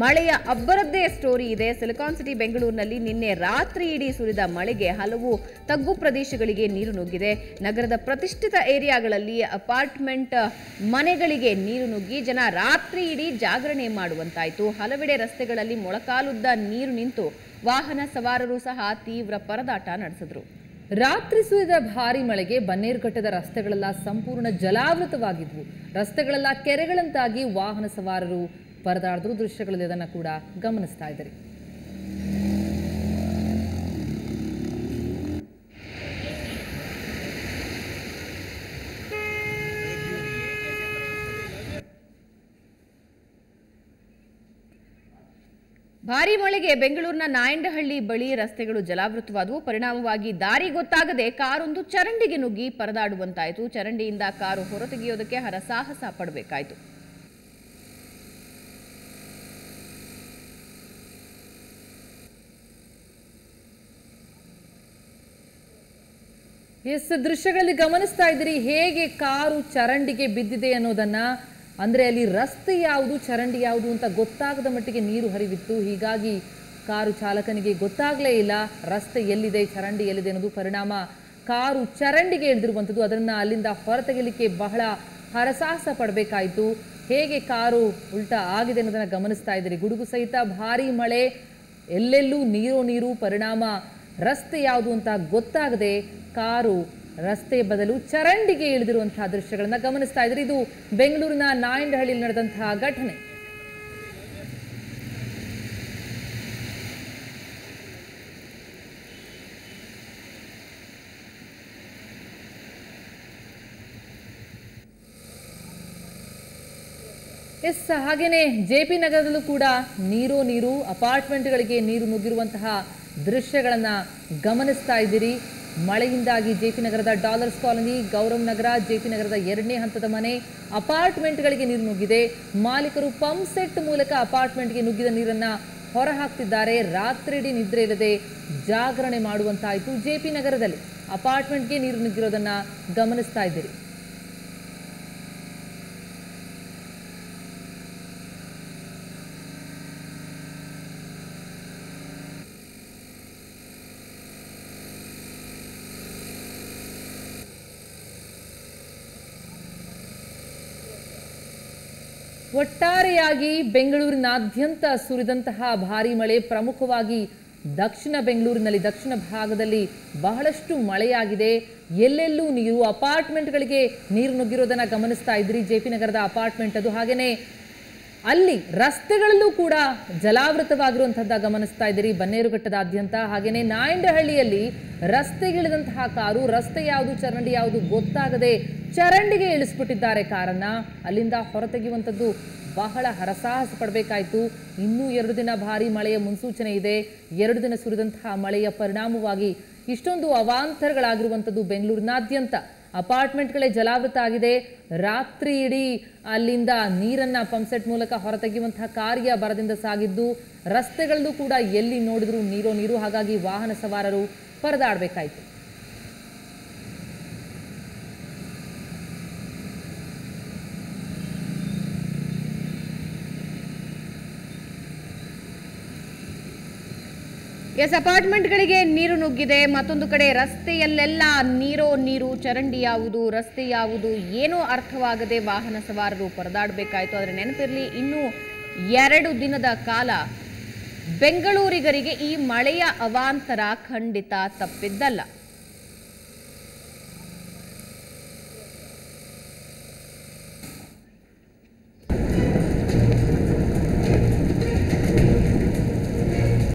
ಮಳೆಯ ಅಬ್ಬರದ್ದೇ ಸ್ಟೋರಿ ಇದೆ ಸಿಲಿಕಾನ್ ಸಿಟಿ ಬೆಂಗಳೂರಿನಲ್ಲಿ ನಿನ್ನೆ ರಾತ್ರಿ ಇಡೀ ಸುರಿದ ಮಳೆಗೆ ಹಲವು ತಗ್ಗು ಪ್ರದೇಶಗಳಿಗೆ ನೀರು ನುಗ್ಗಿದೆ ನಗರದ ಪ್ರತಿಷ್ಠಿತ ಏರಿಯಾಗಳಲ್ಲಿ ಅಪಾರ್ಟ್ಮೆಂಟ್ ಮನೆಗಳಿಗೆ ನೀರು ನುಗ್ಗಿ ಜನ ರಾತ್ರಿ ಇಡೀ ಜಾಗರಣೆ ಮಾಡುವಂತಾಯಿತು ಹಲವೆಡೆ ರಸ್ತೆಗಳಲ್ಲಿ ಮೊಳಕಾಲುದ್ದ ನೀರು ನಿಂತು ವಾಹನ ಸವಾರರು ಸಹ ತೀವ್ರ ಪರದಾಟ ನಡೆಸಿದ್ರು ರಾತ್ರಿ ಸುರಿದ ಭಾರಿ ಮಳೆಗೆ ಬನ್ನೇರುಘಟ್ಟದ ರಸ್ತೆಗಳೆಲ್ಲ ಸಂಪೂರ್ಣ ಜಲಾವೃತವಾಗಿದ್ವು ರಸ್ತೆಗಳೆಲ್ಲ ಕೆರೆಗಳಂತಾಗಿ ವಾಹನ ಸವಾರರು ಪರದಾಡಿದ್ರು ದೃಶ್ಯಗಳಲ್ಲಿ ಅದನ್ನು ಕೂಡ ಗಮನಿಸ್ತಾ ಇದ್ದಾರೆ ಭಾರೀ ಮಳೆಗೆ ಬೆಂಗಳೂರಿನ ನಾಯಂಡಹಳ್ಳಿ ಬಳಿ ರಸ್ತೆಗಳು ಜಲಾವೃತವಾದವು ಪರಿಣಾಮವಾಗಿ ದಾರಿ ಗೊತ್ತಾಗದೆ ಕಾರೊಂದು ಚರಂಡಿಗೆ ನುಗ್ಗಿ ಪರದಾಡುವಂತಾಯಿತು ಚರಂಡಿಯಿಂದ ಕಾರು ಹೊರತೆಗೆಯೋದಕ್ಕೆ ಹರಸಾಹಸ ಪಡಬೇಕಾಯಿತು ಎಸ್ ದೃಶ್ಯಗಳಲ್ಲಿ ಗಮನಿಸ್ತಾ ಇದ್ದೀರಿ ಹೇಗೆ ಕಾರು ಚರಂಡಿಗೆ ಬಿದ್ದಿದೆ ಅನ್ನೋದನ್ನ ಅಂದ್ರೆ ಅಲ್ಲಿ ರಸ್ತೆ ಯಾವುದು ಚರಂಡಿ ಯಾವುದು ಅಂತ ಗೊತ್ತಾಗದ ಮಟ್ಟಿಗೆ ನೀರು ಹರಿವಿತ್ತು ಹೀಗಾಗಿ ಕಾರು ಚಾಲಕನಿಗೆ ಗೊತ್ತಾಗಲೇ ಇಲ್ಲ ರಸ್ತೆ ಎಲ್ಲಿದೆ ಚರಂಡಿ ಎಲ್ಲಿದೆ ಅನ್ನೋದು ಪರಿಣಾಮ ಕಾರು ಚರಂಡಿಗೆ ಇಳಿದಿರುವಂಥದ್ದು ಅದನ್ನ ಅಲ್ಲಿಂದ ಹೊರತೆಗೆಯಲಿಕ್ಕೆ ಬಹಳ ಹರಸಾಹಸ ಪಡಬೇಕಾಯಿತು ಹೇಗೆ ಕಾರು ಉಲ್ಟಾ ಆಗಿದೆ ಅನ್ನೋದನ್ನ ಗಮನಿಸ್ತಾ ಇದ್ದೀರಿ ಗುಡುಗು ಸಹಿತ ಭಾರಿ ಮಳೆ ಎಲ್ಲೆಲ್ಲೂ ನೀರು ನೀರು ಪರಿಣಾಮ ರಸ್ತೆ ಯಾವುದು ಅಂತ ಗೊತ್ತಾಗದೆ ಕಾರು ರಸ್ತೆ ಬದಲು ಚರಂಡಿಗೆ ಇಳಿದಿರುವಂತಹ ದೃಶ್ಯಗಳನ್ನ ಗಮನಿಸ್ತಾ ಇದ್ರೆ ಇದು ಬೆಂಗಳೂರಿನ ನಾಯಂಡಹಳ್ಳಿಯಲ್ಲಿ ನಡೆದಂತಹ ಘಟನೆ ಎಸ್ ಹಾಗೇನೆ ಜೆ ಪಿ ನಗರದಲ್ಲೂ ಕೂಡ ನೀರು ನೀರು ಅಪಾರ್ಟ್ಮೆಂಟ್ಗಳಿಗೆ ನೀರು ನುಗ್ಗಿರುವಂತಹ ದೃಶ್ಯಗಳನ್ನ ಗಮನಿಸ್ತಾ ಇದ್ದೀರಿ ಮಳೆಯಿಂದಾಗಿ ಜೆ ಪಿ ನಗರದ dollars colony Gaurav Nagar J P ನಗರದ ಎರಡನೇ ಹಂತದ ಮನೆ ಅಪಾರ್ಟ್ಮೆಂಟ್ಗಳಿಗೆ ನೀರು ನುಗ್ಗಿದೆ ಮಾಲೀಕರು ಪಂಪ್ ಸೆಟ್ ಮೂಲಕ ಅಪಾರ್ಟ್ಮೆಂಟ್ಗೆ ನುಗ್ಗಿದ ನೀರನ್ನ ಹೊರ ಹಾಕ್ತಿದ್ದಾರೆ ರಾತ್ರಿಡೀ ನಿದ್ರೆ ಇಲ್ಲದೆ ಜಾಗರಣೆ ಮಾಡುವಂತಾಯಿತು ಜೆ ಪಿ ನಗರದಲ್ಲಿ ಅಪಾರ್ಟ್ಮೆಂಟ್ಗೆ ನೀರು ನುಗ್ಗಿರೋದನ್ನ ಗಮನಿಸ್ತಾ ಇದ್ದೀರಿ ಒಟ್ಟಾರೆಯಾಗಿ ಬೆಂಗಳೂರಿನಾದ್ಯಂತ ಸುರಿದಂತಹ ಭಾರಿ ಮಳೆ ಪ್ರಮುಖವಾಗಿ ದಕ್ಷಿಣ ಬೆಂಗಳೂರಿನಲ್ಲಿ ದಕ್ಷಿಣ ಭಾಗದಲ್ಲಿ ಬಹಳಷ್ಟು ಮಳೆಯಾಗಿದೆ ಎಲ್ಲೆಲ್ಲೂ ನೀರು ಅಪಾರ್ಟ್ಮೆಂಟ್ಗಳಿಗೆ ನೀರು ನುಗ್ಗಿರೋದನ್ನ ಗಮನಿಸ್ತಾ ಇದ್ರಿ ಜೆ ಪಿ ನಗರದ ಅಪಾರ್ಟ್ಮೆಂಟ್ ಅದು ಹಾಗೇನೆ ಅಲ್ಲಿ ರಸ್ತೆಗಳಲ್ಲೂ ಕೂಡ ಜಲಾವೃತವಾಗಿರುವಂಥದ್ದ ಗಮನಿಸ್ತಾ ಇದ್ದೀರಿ ಬನ್ನೇರುಘಟ್ಟದಾದ್ಯಂತ ಹಾಗೇನೆ ನಾಯಂಡಹಳ್ಳಿಯಲ್ಲಿ ರಸ್ತೆಗಿಳಿದಂತಹ ಕಾರು ರಸ್ತೆ ಯಾವುದು ಚರಂಡಿ ಯಾವುದು ಗೊತ್ತಾಗದೆ ಚರಂಡಿಗೆ ಇಳಿಸ್ಬಿಟ್ಟಿದ್ದಾರೆ ಕಾರನ್ನ ಅಲ್ಲಿಂದ ಹೊರತೆಗೆಯುವಂಥದ್ದು ಬಹಳ ಹರಸಾಹಸ ಪಡಬೇಕಾಯಿತು ಇನ್ನೂ ಎರಡು ದಿನ ಭಾರಿ ಮಳೆಯ ಮುನ್ಸೂಚನೆ ಇದೆ ಎರಡು ದಿನ ಸುರಿದಂತಹ ಮಳೆಯ ಪರಿಣಾಮವಾಗಿ ಇಷ್ಟೊಂದು ಅವಾಂತರಗಳಾಗಿರುವಂಥದ್ದು ಬೆಂಗಳೂರಿನಾದ್ಯಂತ ಅಪಾರ್ಟ್ಮೆಂಟ್ಗಳೇ ಜಲಾವೃತ ಆಗಿದೆ ರಾತ್ರಿ ಇಡೀ ಅಲ್ಲಿಂದ ನೀರನ್ನ ಪಂಪ್ಸೆಟ್ ಮೂಲಕ ಹೊರತೆಗೆಯುವಂತಹ ಕಾರ್ಯ ಬರದಿಂದ ಸಾಗಿದ್ದು ರಸ್ತೆಗಳಲ್ಲೂ ಕೂಡ ಎಲ್ಲಿ ನೋಡಿದ್ರು ನೀರೋ ನೀರು ಹಾಗಾಗಿ ವಾಹನ ಸವಾರರು ಪರದಾಡಬೇಕಾಯಿತು ಎಸ್ ಅಪಾರ್ಟ್ಮೆಂಟ್ಗಳಿಗೆ ನೀರು ನುಗ್ಗಿದೆ ಮತ್ತೊಂದು ಕಡೆ ರಸ್ತೆಯಲ್ಲೆಲ್ಲ ನೀರೋ ನೀರು ಚರಂಡಿ ಯಾವುದು ರಸ್ತೆ ಯಾವುದು ಏನೂ ಅರ್ಥವಾಗದೆ ವಾಹನ ಸವಾರರು ಪರದಾಡಬೇಕಾಯಿತು ಆದರೆ ನೆನಪಿರಲಿ ಇನ್ನೂ ಎರಡು ದಿನದ ಕಾಲ ಬೆಂಗಳೂರಿಗರಿಗೆ ಈ ಮಳೆಯ ಅವಾಂತರ ಖಂಡಿತ ತಪ್ಪಿದ್ದಲ್ಲ